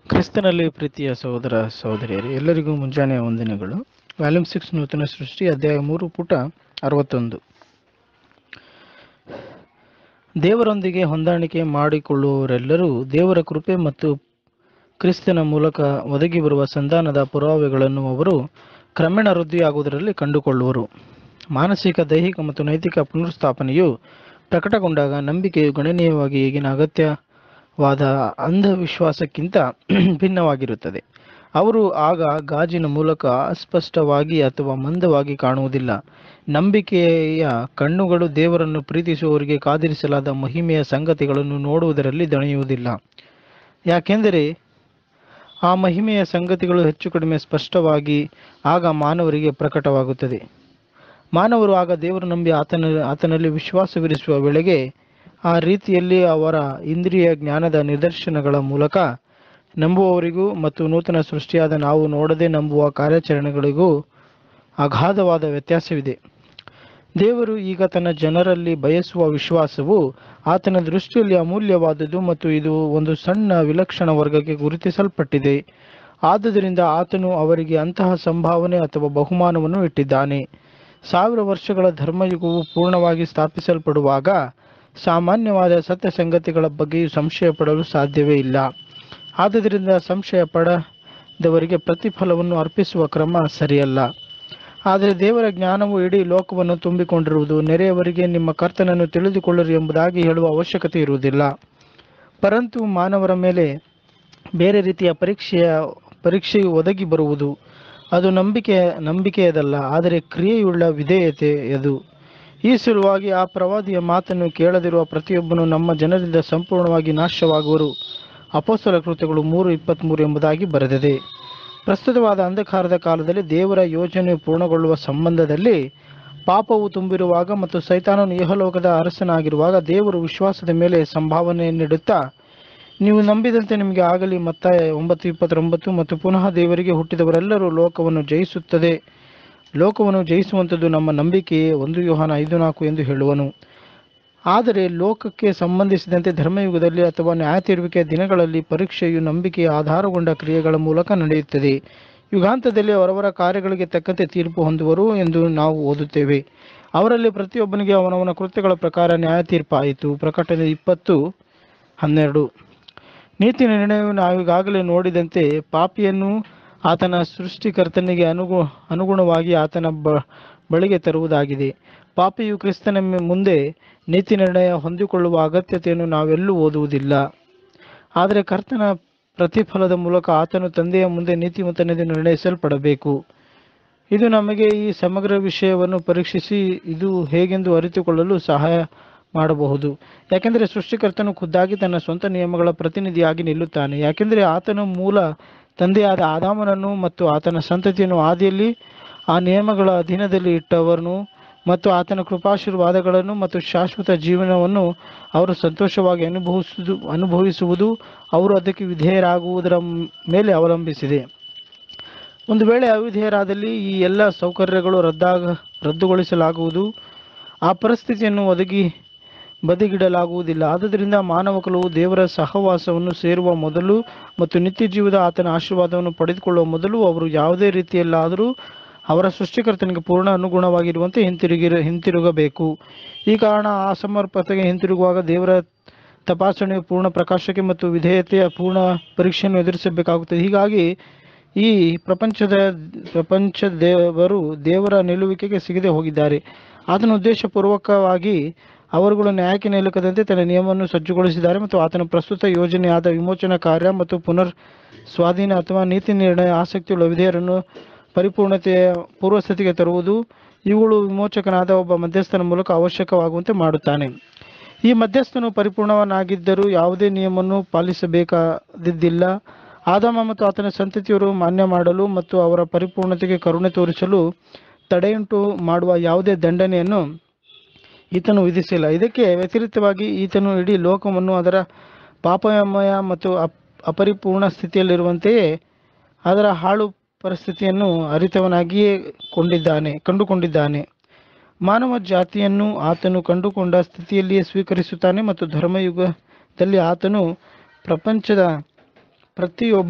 ಕ್ರಿಸ್ತನಲ್ಲಿ ಪ್ರೀತಿಯ ಸಹೋದರ ಸಹೋದರಿಯರು ಎಲ್ಲರಿಗೂ ಮುಂಜಾನೆಯ ವಂದನೆಗಳು ವ್ಯಾಲ್ಯೂಮ್ ಸಿಕ್ಸ್ ನೂತನ ಸೃಷ್ಟಿ ಅಧ್ಯಾಯ ಮೂರು ಪುಟ ಅರವತ್ತೊಂದು ದೇವರೊಂದಿಗೆ ಹೊಂದಾಣಿಕೆ ಮಾಡಿಕೊಳ್ಳುವವರೆಲ್ಲರೂ ದೇವರ ಕೃಪೆ ಮತ್ತು ಕ್ರಿಸ್ತನ ಮೂಲಕ ಒದಗಿ ಬರುವ ಸಂಧಾನದ ಪುರಾವೆಗಳನ್ನು ಅವರು ಕ್ರಮೇಣ ವೃದ್ಧಿಯಾಗುವುದರಲ್ಲಿ ಕಂಡುಕೊಳ್ಳುವರು ಮಾನಸಿಕ ದೈಹಿಕ ಮತ್ತು ನೈತಿಕ ಪುನರುತ್ಥಾಪನೆಯು ಪ್ರಕಟಗೊಂಡಾಗ ನಂಬಿಕೆಯು ಗಣನೀಯವಾಗಿ ಈಗಿನ ಅಗತ್ಯವಾದ ಅಂಧವಿಶ್ವಾಸಕ್ಕಿಂತ ಭಿನ್ನವಾಗಿರುತ್ತದೆ ಅವರು ಆಗ ಗಾಜಿನ ಮೂಲಕ ಅಸ್ಪಷ್ಟವಾಗಿ ಅಥವಾ ಮಂದವಾಗಿ ಕಾಣುವುದಿಲ್ಲ ನಂಬಿಕೆಯ ಕಣ್ಣುಗಳು ದೇವರನ್ನು ಪ್ರೀತಿಸುವವರಿಗೆ ಕಾದಿರಿಸಲಾದ ಮಹಿಮೆಯ ಸಂಗತಿಗಳನ್ನು ನೋಡುವುದರಲ್ಲಿ ದಣಿಯುವುದಿಲ್ಲ ಯಾಕೆಂದರೆ ಆ ಮಹಿಮೆಯ ಸಂಗತಿಗಳು ಹೆಚ್ಚು ಕಡಿಮೆ ಸ್ಪಷ್ಟವಾಗಿ ಆಗ ಮಾನವರಿಗೆ ಪ್ರಕಟವಾಗುತ್ತದೆ ಮಾನವರು ಆಗ ದೇವರು ನಂಬಿ ಆತನ ಆತನಲ್ಲಿ ವಿಶ್ವಾಸವಿರಿಸುವ ವೇಳೆಗೆ ಆ ರೀತಿಯಲ್ಲಿ ಅವರ ಇಂದ್ರಿಯ ಜ್ಞಾನದ ನಿದರ್ಶನಗಳ ಮೂಲಕ ನಂಬುವವರಿಗೂ ಮತ್ತು ನೂತನ ಸೃಷ್ಟಿಯಾದ ನಾವು ನೋಡದೆ ನಂಬುವ ಕಾರ್ಯಾಚರಣೆಗಳಿಗೂ ಅಗಾಧವಾದ ವ್ಯತ್ಯಾಸವಿದೆ ದೇವರು ಈಗ ತನ್ನ ಜನರಲ್ಲಿ ಬಯಸುವ ವಿಶ್ವಾಸವು ಆತನ ದೃಷ್ಟಿಯಲ್ಲಿ ಅಮೂಲ್ಯವಾದುದು ಮತ್ತು ಇದು ಒಂದು ಸಣ್ಣ ವಿಲಕ್ಷಣ ವರ್ಗಕ್ಕೆ ಗುರುತಿಸಲ್ಪಟ್ಟಿದೆ ಆದುದರಿಂದ ಆತನು ಅವರಿಗೆ ಅಂತಹ ಸಂಭಾವನೆ ಅಥವಾ ಬಹುಮಾನವನ್ನು ಇಟ್ಟಿದ್ದಾನೆ ಸಾವಿರ ವರ್ಷಗಳ ಧರ್ಮಯುಗವು ಪೂರ್ಣವಾಗಿ ಸ್ಥಾಪಿಸಲ್ಪಡುವಾಗ ಸಾಮಾನ್ಯವಾದ ಸತ್ಯ ಸಂಗತಿಗಳ ಬಗ್ಗೆಯೂ ಸಂಶಯ ಪಡಲು ಸಾಧ್ಯವೇ ಇಲ್ಲ ಆದುದರಿಂದ ಸಂಶಯ ಪಡದವರಿಗೆ ಪ್ರತಿಫಲವನ್ನು ಅರ್ಪಿಸುವ ಕ್ರಮ ಸರಿಯಲ್ಲ ಆದರೆ ದೇವರ ಜ್ಞಾನವು ಇಡೀ ಲೋಕವನ್ನು ತುಂಬಿಕೊಂಡಿರುವುದು ನೆರೆಯವರಿಗೆ ನಿಮ್ಮ ಕರ್ತನನ್ನು ತಿಳಿದುಕೊಳ್ಳಿರಿ ಎಂಬುದಾಗಿ ಹೇಳುವ ಅವಶ್ಯಕತೆ ಇರುವುದಿಲ್ಲ ಪರಂತು ಮಾನವರ ಮೇಲೆ ಬೇರೆ ರೀತಿಯ ಪರೀಕ್ಷೆಯ ಪರೀಕ್ಷೆಯು ಒದಗಿ ಬರುವುದು ಅದು ನಂಬಿಕೆ ನಂಬಿಕೆಯದಲ್ಲ ಆದರೆ ಕ್ರಿಯೆಯುಳ್ಳ ವಿಧೇಯತೆಯದು ಈ ಸಲುವಾಗಿ ಆ ಪ್ರವಾದಿಯ ಮಾತನ್ನು ಕೇಳದಿರುವ ಪ್ರತಿಯೊಬ್ಬನು ನಮ್ಮ ಜನರಿಂದ ಸಂಪೂರ್ಣವಾಗಿ ನಾಶವಾಗುವರು ಅಪೋಸ್ತಲ ಕೃತ್ಯಗಳು ಮೂರು ಇಪ್ಪತ್ತ್ಮೂರು ಎಂಬುದಾಗಿ ಬರೆದಿದೆ ಪ್ರಸ್ತುತವಾದ ಅಂಧಕಾರದ ಕಾಲದಲ್ಲಿ ದೇವರ ಯೋಜನೆಯು ಪೂರ್ಣಗೊಳ್ಳುವ ಸಂಬಂಧದಲ್ಲಿ ಪಾಪವು ತುಂಬಿರುವಾಗ ಮತ್ತು ಸೈತಾನನು ಇಹಲೋಕದ ಅರಸನಾಗಿರುವಾಗ ದೇವರು ವಿಶ್ವಾಸದ ಮೇಲೆ ಸಂಭಾವನೆ ನೀಡುತ್ತಾ ನೀವು ನಂಬಿದಂತೆ ನಿಮಗೆ ಆಗಲಿ ಮತ್ತಾಯ ಒಂಬತ್ತು ಇಪ್ಪತ್ತೊಂಬತ್ತು ಮತ್ತು ಪುನಃ ದೇವರಿಗೆ ಹುಟ್ಟಿದವರೆಲ್ಲರೂ ಲೋಕವನ್ನು ಜಯಿಸುತ್ತದೆ ಲೋಕವನ್ನು ಜಯಿಸುವಂಥದ್ದು ನಮ್ಮ ನಂಬಿಕೆಯೇ ಒಂದು ಯೋಹಾನ ಐದು ನಾಲ್ಕು ಎಂದು ಹೇಳುವನು ಆದರೆ ಲೋಕಕ್ಕೆ ಸಂಬಂಧಿಸಿದಂತೆ ಧರ್ಮಯುಗದಲ್ಲಿ ಅಥವಾ ನ್ಯಾಯ ತೀರುವಿಕೆಯ ದಿನಗಳಲ್ಲಿ ಪರೀಕ್ಷೆಯು ನಂಬಿಕೆಯ ಆಧಾರಗೊಂಡ ಕ್ರಿಯೆಗಳ ಮೂಲಕ ನಡೆಯುತ್ತದೆ ಯುಗಾಂತದಲ್ಲಿ ಅವರವರ ಕಾರ್ಯಗಳಿಗೆ ತಕ್ಕಂತೆ ತೀರ್ಪು ಹೊಂದುವರು ಎಂದು ನಾವು ಓದುತ್ತೇವೆ ಅವರಲ್ಲಿ ಪ್ರತಿಯೊಬ್ಬನಿಗೆ ಅವನವನ ಕೃತ್ಯಗಳ ಪ್ರಕಾರ ನ್ಯಾಯ ತೀರ್ಪಾಯಿತು ಪ್ರಕಟಣೆ ಇಪ್ಪತ್ತು ಹನ್ನೆರಡು ನೀತಿ ನಿರ್ಣಯವು ನಾವೀಗಾಗಲೇ ನೋಡಿದಂತೆ ಪಾಪಿಯನ್ನು ಆತನ ಸೃಷ್ಟಿಕರ್ತನಿಗೆ ಅನುಗು ಅನುಗುಣವಾಗಿ ಆತನ ಬ ಬಳಿಗೆ ತರುವುದಾಗಿದೆ ಪಾಪಿಯು ಕ್ರಿಸ್ತನ ಮೆ- ಮುಂದೆ ನೀತಿ ನಿರ್ಣಯ ಹೊಂದಿಕೊಳ್ಳುವ ಅಗತ್ಯತೆಯನ್ನು ನಾವೆಲ್ಲೂ ಓದುವುದಿಲ್ಲ ಆದರೆ ಕರ್ತನ ಪ್ರತಿಫಲದ ಮೂಲಕ ಆತನು ತಂದೆಯ ಮುಂದೆ ನೀತಿವಂತನೆಂದು ನಿರ್ಣಯಿಸಲ್ಪಡಬೇಕು ಇದು ನಮಗೆ ಈ ಸಮಗ್ರ ವಿಷಯವನ್ನು ಪರೀಕ್ಷಿಸಿ ಇದು ಹೇಗೆಂದು ಅರಿತುಕೊಳ್ಳಲು ಸಹಾಯ ಮಾಡಬಹುದು ಯಾಕೆಂದರೆ ಸೃಷ್ಟಿಕರ್ತನು ಖುದ್ದಾಗಿ ತನ್ನ ಸ್ವಂತ ನಿಯಮಗಳ ಪ್ರತಿನಿಧಿಯಾಗಿ ನಿಲ್ಲುತ್ತಾನೆ ಯಾಕೆಂದರೆ ಆತನು ಮೂಲ ತಂದೆಯಾದ ಆದಾಮನನ್ನು ಮತ್ತು ಆತನ ಸಂತತಿಯನ್ನು ಆದಿಯಲ್ಲಿ ಆ ನಿಯಮಗಳ ಅಧೀನದಲ್ಲಿ ಇಟ್ಟವರನು ಮತ್ತು ಆತನ ಕೃಪಾಶೀರ್ವಾದಗಳನ್ನು ಮತ್ತು ಶಾಶ್ವತ ಜೀವನವನ್ನು ಅವರು ಸಂತೋಷವಾಗಿ ಅನುಭವಿಸುವುದು ಅನುಭವಿಸುವುದು ಅವರು ಅದಕ್ಕೆ ವಿಧೇಯರಾಗುವುದರ ಮೇಲೆ ಅವಲಂಬಿಸಿದೆ ಒಂದು ವೇಳೆ ಅವಿಧೇಯರಾದಲ್ಲಿ ಈ ಎಲ್ಲ ಸೌಕರ್ಯಗಳು ರದ್ದಾಗ ರದ್ದುಗೊಳಿಸಲಾಗುವುದು ಆ ಪರಿಸ್ಥಿತಿಯನ್ನು ಒದಗಿ ಬದಿಗಿಡಲಾಗುವುದಿಲ್ಲ ಆದುದರಿಂದ ಮಾನವ ಕುಲವು ದೇವರ ಸಹವಾಸವನ್ನು ಸೇರುವ ಮೊದಲು ಮತ್ತು ನಿತ್ಯ ಜೀವದ ಆತನ ಆಶೀರ್ವಾದವನ್ನು ಪಡೆದುಕೊಳ್ಳುವ ಮೊದಲು ಅವರು ಯಾವುದೇ ರೀತಿಯಲ್ಲಾದರೂ ಅವರ ಸೃಷ್ಟಿಕರ್ತನಿಗೆ ಪೂರ್ಣ ಅನುಗುಣವಾಗಿರುವಂತೆ ಹಿಂತಿರುಗಿ ಹಿಂತಿರುಗಬೇಕು ಈ ಕಾರಣ ಆ ಸಮರ್ಪತೆಗೆ ಹಿಂತಿರುಗುವಾಗ ದೇವರ ತಪಾಸಣೆಯು ಪೂರ್ಣ ಪ್ರಕಾಶಕ್ಕೆ ಮತ್ತು ವಿಧೇಯತೆಯ ಪೂರ್ಣ ಪರೀಕ್ಷೆಯನ್ನು ಎದುರಿಸಬೇಕಾಗುತ್ತದೆ ಹೀಗಾಗಿ ಈ ಪ್ರಪಂಚದ ಪ್ರಪಂಚ ದೇವರು ದೇವರ ನಿಲ್ಲುವಿಕೆಗೆ ಸಿಗದೆ ಹೋಗಿದ್ದಾರೆ ಆತನ ಉದ್ದೇಶಪೂರ್ವಕವಾಗಿ ಅವರುಗಳು ನ್ಯಾಯಕ್ಕೆ ನಿಲುಕದಂತೆ ತನ್ನ ನಿಯಮವನ್ನು ಸಜ್ಜುಗೊಳಿಸಿದ್ದಾರೆ ಮತ್ತು ಆತನ ಪ್ರಸ್ತುತ ಯೋಜನೆಯಾದ ವಿಮೋಚನಾ ಕಾರ್ಯ ಮತ್ತು ಪುನರ್ ಸ್ವಾಧೀನ ಅಥವಾ ನೀತಿ ನಿರ್ಣಯ ಆಸಕ್ತಿಯುಳ್ಳ ವಿಧೇಯರನ್ನು ಪರಿಪೂರ್ಣತೆಯ ಪೂರ್ವಸ್ಥಿತಿಗೆ ತರುವುದು ಇವುಗಳು ವಿಮೋಚಕನಾದ ಒಬ್ಬ ಮಧ್ಯಸ್ಥನ ಮೂಲಕ ಅವಶ್ಯಕವಾಗುವಂತೆ ಮಾಡುತ್ತಾನೆ ಈ ಮಧ್ಯಸ್ಥನು ಪರಿಪೂರ್ಣವನಾಗಿದ್ದರೂ ಯಾವುದೇ ನಿಯಮವನ್ನು ಪಾಲಿಸಬೇಕಾದಿದ್ದಿಲ್ಲ ಆದಾಮ ಮತ್ತು ಆತನ ಸಂತತಿಯವರು ಮಾನ್ಯ ಮಾಡಲು ಮತ್ತು ಅವರ ಪರಿಪೂರ್ಣತೆಗೆ ಕರುಣೆ ತೋರಿಸಲು ತಡೆಯುಂಟು ಮಾಡುವ ಯಾವುದೇ ದಂಡನೆಯನ್ನು ಈತನು ವಿಧಿಸಿಲ್ಲ ಇದಕ್ಕೆ ವ್ಯತಿರಿಕ್ತವಾಗಿ ಈತನು ಇಡೀ ಲೋಕವನ್ನು ಅದರ ಪಾಪಮಯ ಮತ್ತು ಅಪ್ ಅಪರಿಪೂರ್ಣ ಸ್ಥಿತಿಯಲ್ಲಿರುವಂತೆಯೇ ಅದರ ಹಾಳು ಪರಿಸ್ಥಿತಿಯನ್ನು ಅರಿತವನಾಗಿಯೇ ಕೊಂಡಿದ್ದಾನೆ ಕಂಡುಕೊಂಡಿದ್ದಾನೆ ಮಾನವ ಜಾತಿಯನ್ನು ಆತನು ಕಂಡುಕೊಂಡ ಸ್ಥಿತಿಯಲ್ಲಿಯೇ ಸ್ವೀಕರಿಸುತ್ತಾನೆ ಮತ್ತು ಧರ್ಮಯುಗದಲ್ಲಿ ಆತನು ಪ್ರಪಂಚದ ಪ್ರತಿಯೊಬ್ಬ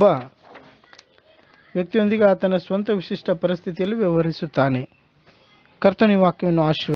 ವ್ಯಕ್ತಿಯೊಂದಿಗೆ ಆತನ ಸ್ವಂತ ವಿಶಿಷ್ಟ ಪರಿಸ್ಥಿತಿಯಲ್ಲಿ ವ್ಯವಹರಿಸುತ್ತಾನೆ ಕರ್ತನ ಈ ವಾಕ್ಯವನ್ನು ಆಶೀರ್ವ